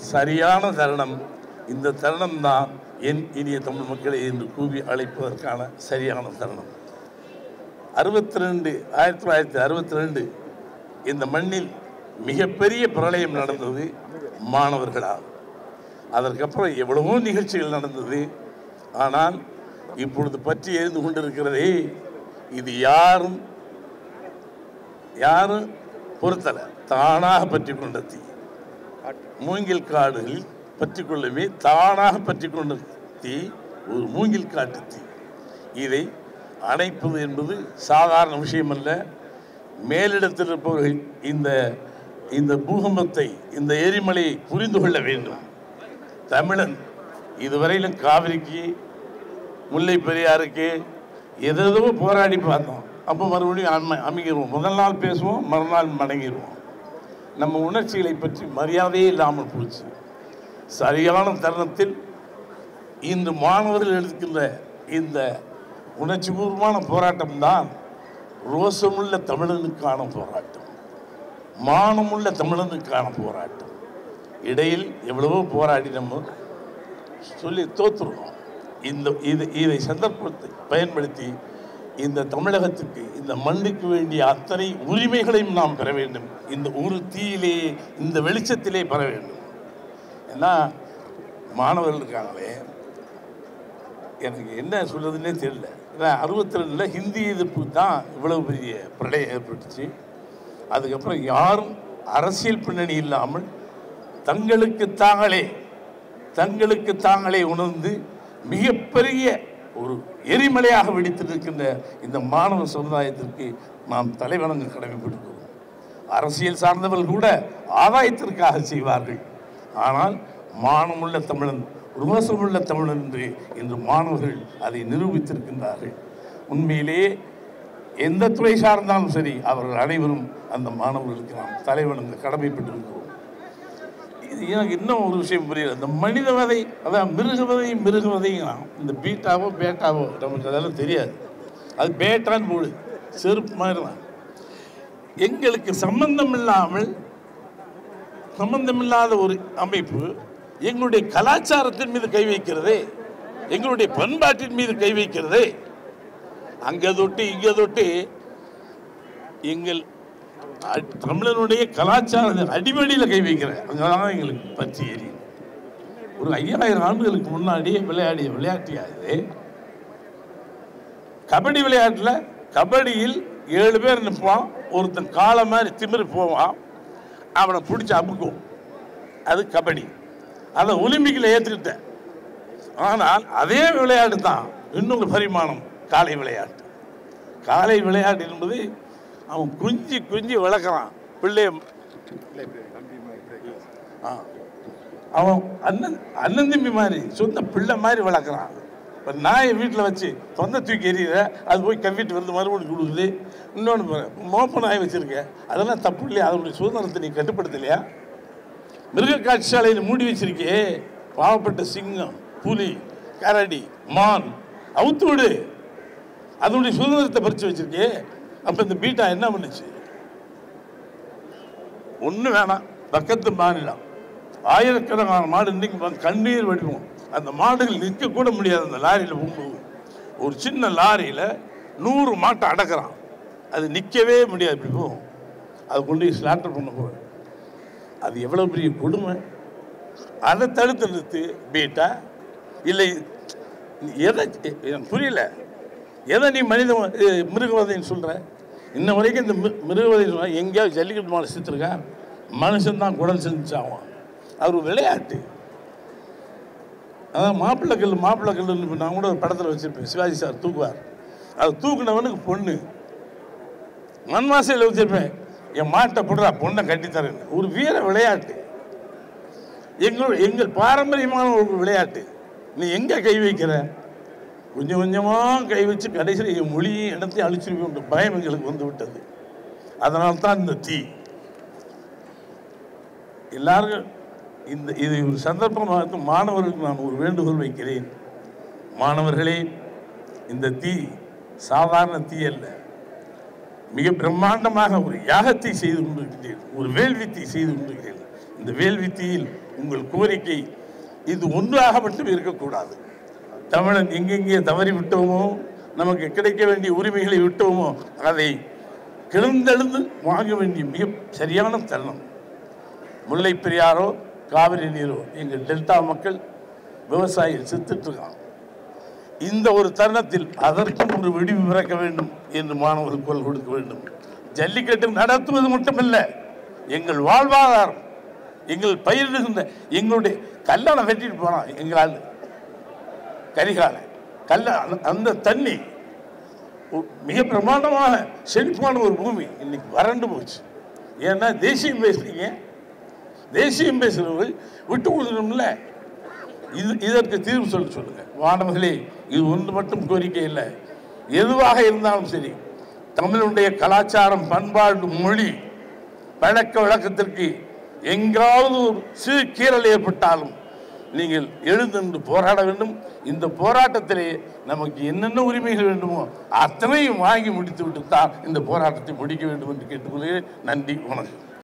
சரியான தருணம் இந்த தருணம் தான் என் இனிய தமிழ் மக்களை என்று கூவி அழைப்பதற்கான சரியான தருணம் அறுபத்தி ரெண்டு ஆயிரத்தி தொள்ளாயிரத்தி அறுபத்தி ரெண்டு இந்த மண்ணில் மிகப்பெரிய பிரளயம் நடந்தது மாணவர்களால் அதற்கப்புறம் எவ்வளவோ நிகழ்ச்சிகள் நடந்தது ஆனால் இப்பொழுது பற்றி எரிந்து கொண்டிருக்கிறதே இது யாரும் யாரும் பொறுத்தலை தானாக பற்றி கொண்ட தீ மூங்கில் காடுகளில் பற்றி கொள்ளவே தானாக பற்றி கொண்ட தீ ஒரு மூங்கில் காட்டு தீ இதை அணைப்பது என்பது சாதாரண விஷயமல்ல மேலிடத்தில் இருப்பவர்கள் இந்த இந்த பூகம்பத்தை இந்த எரிமலையை புரிந்து கொள்ள வேண்டும் தமிழன் இதுவரையிலும் காவிரிக்கு முல்லை பெரியாருக்கு எதோ போராடி பார்த்தோம் அப்போ மறுபடியும் அமை அமைங்கிடுவோம் முதல் நாள் பேசுவோம் மறுநாள் மடங்கிடுவோம் நம்ம உணர்ச்சிகளை பற்றி மரியாதையே இல்லாமல் போச்சு சரியான தருணத்தில் இன்று மாணவர்கள் எடுக்கின்ற இந்த உணர்ச்சிபூர்வமான போராட்டம் தான் ரோசமுள்ள தமிழனுக்கான போராட்டம் மானமுள்ள தமிழனுக்கான போராட்டம் இடையில் எவ்வளவோ போராடி நம்ம சொல்லி தோற்றுருவோம் இந்த இது இதை சந்தர்ப்பத்தை பயன்படுத்தி இந்த தமிழகத்துக்கு இந்த மண்ணுக்கு வேண்டிய அத்தனை உரிமைகளையும் நாம் பெற வேண்டும் இந்த ஒரு தீயிலே இந்த வெளிச்சத்திலே பெற வேண்டும் ஏன்னா மாணவர்கள் இருக்காங்களே எனக்கு என்ன சொல்றதுன்னே தெரியல ஏன்னா அறுபத்தி ரெண்டில் ஹிந்தி எதிர்ப்பு தான் இவ்வளவு பெரிய பிரளயம் ஏற்பட்டுச்சு அதுக்கப்புறம் யாரும் அரசியல் பின்னணி இல்லாமல் தங்களுக்கு தாங்களே தங்களுக்கு தாங்களே உணர்ந்து மிகப்பெரிய ஒரு எரிமலையாக வெடித்திருக்கின்ற இந்த மாணவ சமுதாயத்திற்கு நாம் தலைவணங்க கடமைப்படுகிறோம் அரசியல் சார்ந்தவர்கள் கூட ஆதாயத்திற்காக செய்வார்கள் ஆனால் மானமுள்ள தமிழன் ருவசமுள்ள தமிழன் என்று இன்று மாணவர்கள் அதை நிரூபித்திருக்கின்றார்கள் உண்மையிலேயே எந்த துறை சார்ந்தாலும் சரி அவர்கள் அனைவரும் அந்த மாணவர்களுக்கு நாம் தலைவணங்க கடமைப்பட்டிருக்கிறோம் இது எனக்கு இன்னும் ஒரு விஷயம் புரியல இந்த மனிதவதை அதான் மிருகவதை மிருகவதைங்கிறான் இந்த பீட்டாவோ பேட்டாவோ நமக்கு அதெல்லாம் தெரியாது அது பேட்டான்னு போடு செருப்பு மாதிரி தான் எங்களுக்கு சம்பந்தம் இல்லாமல் சம்பந்தமில்லாத ஒரு அமைப்பு எங்களுடைய கலாச்சாரத்தின் மீது கை வைக்கிறதே எங்களுடைய பண்பாட்டின் மீது கை வைக்கிறதே அங்கே தொட்டு இங்கே தொட்டு எங்கள் அ- தமிழனுடைய கலாச்சார அடிமடியில் கை வைக்கிறேன் அங்கதான் எங்களுக்கு பற்றி எரியும் ஒரு ஐயாயிரம் ஆண்டுகளுக்கு முன்னாடியே விளையாடிய விளையாட்டியாது கபடி விளையாட்டில் கபடியில் ஏழு பேர் நிற்பான் ஒருத்தன் காலை மாதிரி திமிரு போவான் அவனை பிடிச்சி அமுக்கும் அது கபடி அதை ஒலிம்பிக்கில் ஏற்றுக்கிட்டேன் ஆனால் அதே விளையாட்டு தான் இன்னொரு பரிமாணம் காலை விளையாட்டு காலை விளையாட்டு என்பது அவன் குஞ்சு குஞ்சு வளர்க்குறான் பிள்ளைய ஆ. அவன் அண்ணன் அண்ணன் தம்பி மாதிரி சொந்த பிள்ளை மாதிரி வளர்க்குறான் இப்போ நாயை வீட்டில் வச்சு தொந்த தூக்கி எறிகிற அது போய் கவ்விட்டு வந்து மறுபடியும் கொடுக்குது இன்னொன்று மோப்ப நாய் வச்சுருக்க அதெல்லாம் தப்பு இல்லையா அதனுடைய சுதந்திரத்தை நீ கட்டுப்படுத்தலையா மிருக காட்சிசாலையில் மூடி வச்சிருக்கே பாவப்பட்ட சிங்கம் புலி கரடி மான் அவுத்து விடு அதனுடைய சுதந்திரத்தை பறிச்சு வச்சிருக்கே அப்ப இந்த பீட்டா என்ன பண்ணுச்சு ஒண்ணு வேணாம் பக்கத்து மாநிலம் ஆயிரக்கணக்கான மாடு இன்னைக்கு பாருங்க, கண்ணீர் வடிவோம் அந்த மாடுகள் நிற்க கூட முடியாது அந்த லாரியில் போகும்போது ஒரு சின்ன லாரியில் நூறு மாட்டை அடக்குறான் அது நிற்கவே முடியாது இப்படி போகும் அது கொண்டு போய் ஸ்லாட்டர் பண்ண போகிறேன் அது எவ்வளோ பெரிய கொடுமை அதை தடுத்து நிறுத்து பீட்டா இல்லை எதை எனக்கு புரியல எதை நீ மனித இது மிருகவதைன்னு சொல்கிற இன்ன வரைக்கும் இந்த மி- மிருகவதை சொன்னா எங்கேயாவது ஜல்லிக்கட்டு மாலை செத்துருக்கேன் மனுஷன் தான் குடல் செஞ்சாவான் அது ஒரு விளையாட்டு அதான் மாப்பிள்ளை கல் மாப்பிள்ளை கல்லுன்னு நான் கூட ஒரு படத்தில் வச்சுருப்பேன் சிவாஜி சார் தூக்குவார் அது தூக்குனவனுக்கு பொண்ணு மண்வாசையில் வச்சிருப்பேன் என் மாட்டை போடுறா பொண்ணை கட்டித்தரேன் ஒரு வீர விளையாட்டு எங்கள் எங்கள் பாரம்பரியமான ஒரு விளையாட்டு நீ எங்கே கை வைக்கிற கொஞ்சம் கொஞ்சமாக கை வச்சு கடைசியில் என் மொழியை இடத்தையும் அழிச்சிருவோன்ற பயம் எங்களுக்கு வந்து விட்டது அதனால தான் இந்த தீ எல்லாரும் இந்த இது ஒரு சந்தர்ப்பமாக மாணவர்களுக்கு நான் ஒரு வேண்டுகோள் வைக்கிறேன் மாணவர்களே இந்த தீ சாதாரண தீ அல்ல மிக பிரம்மாண்டமாக ஒரு யாகத்தை செய்து கொண்டிருக்கிறீர்கள் ஒரு வேள்வி தீ செய்து கொண்டிருக்கிறீர்கள் இந்த வேள்வி தீயில் உங்கள் கோரிக்கை இது ஒன்றாக மட்டும் இருக்கக்கூடாது தமிழன் எங்கெங்கே தவறி விட்டோமோ நமக்கு கிடைக்க வேண்டிய உரிமைகளை விட்டோமோ அதை கிளந்தெழுந்து வாங்க வேண்டிய மிக சரியான தருணம் முல்லை பெரியாரோ காவிரி நீரோ எங்கள் டெல்டா மக்கள் விவசாயிகள் செத்துட்டு இருக்காங்க இந்த ஒரு தருணத்தில் அதற்கும் ஒரு விடிவு பிறக்க வேண்டும் என்று மாணவர்கள் குரல் கொடுக்க வேண்டும் ஜல்லிக்கட்டு நடத்துவது மட்டுமல்ல எங்கள் வாழ்வாதாரம் எங்கள் பயிரிடுகின்ற எங்களுடைய கல்யாணம் வெட்டிட்டு போனான் எங்களால் கரிகால கல்ல அந்த- அந்த தண்ணி ஒரு மிக பிரமாண்டமான செழிப்பான ஒரு பூமி இன்னைக்கு வறண்டு போச்சு ஏன்னா தேசியம் பேசுறீங்க தேசியம் பேசுகிறவர்கள் விட்டு கொடுக்கணும்ல இது இதற்கு தீர்வு சொல்ல சொல்லுங்க மாணவர்களே இது ஒன்று மட்டும் கோரிக்கை இல்லை எதுவாக இருந்தாலும் சரி தமிழுடைய கலாச்சாரம் பண்பாடு மொழி பழக்க வழக்கத்திற்கு எங்காவது ஒரு சிறு கீறல் ஏற்பட்டாலும் நீங்கள் எழுந்து போராட வேண்டும் இந்த போராட்டத்திலே நமக்கு என்னென்ன உரிமைகள் வேண்டுமோ அத்தனையும் வாங்கி முடித்து விட்டு தான் இந்த போராட்டத்தை முடிக்க வேண்டும் என்று கேட்டுக்கொள்கிறேன் நன்றி வணக்கம்